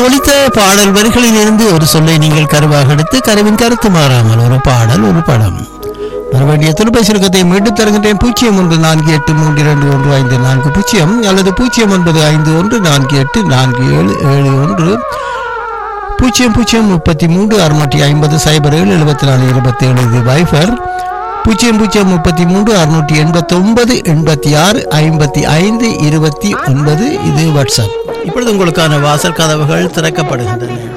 ஒலித்த பாடல் வரிகளில் இருந்து ஒரு சொல்லை நீங்கள் கருவாக எடுத்து கருவின் கருத்து மாறாமல் ஒரு பாடல் ஒரு படம் மறுபடிய தொலைபேசி இலக்கத்தை மீண்டும் தருகின்றேன் பூஜ்ஜியம் ஒன்று நான்கு எட்டு மூன்று இரண்டு ஒன்று ஐந்து நான்கு பூஜ்ஜியம் அல்லது பூஜ்ஜியம் ஒன்பது ஐந்து ஒன்று நான்கு எட்டு நான்கு ஏழு ஏழு ஒன்று பூஜ்ஜியம் பூஜ்ஜியம் முப்பத்தி மூன்று அறுநூற்றி ஐம்பது சைபர் ஏழு எழுபத்தி நாலு இருபத்தி ஏழு இது வைஃபர் பூஜ்ஜியம் பூஜ்ஜியம் முப்பத்தி மூன்று அறுநூற்றி எண்பத்தி ஒன்பது எண்பத்தி ஆறு ஐம்பத்தி ஐந்து இருபத்தி ஒன்பது இது வாட்ஸ்அப் இப்பொழுது உங்களுக்கான வாசல் கதவுகள் திறக்கப்படுகின்றன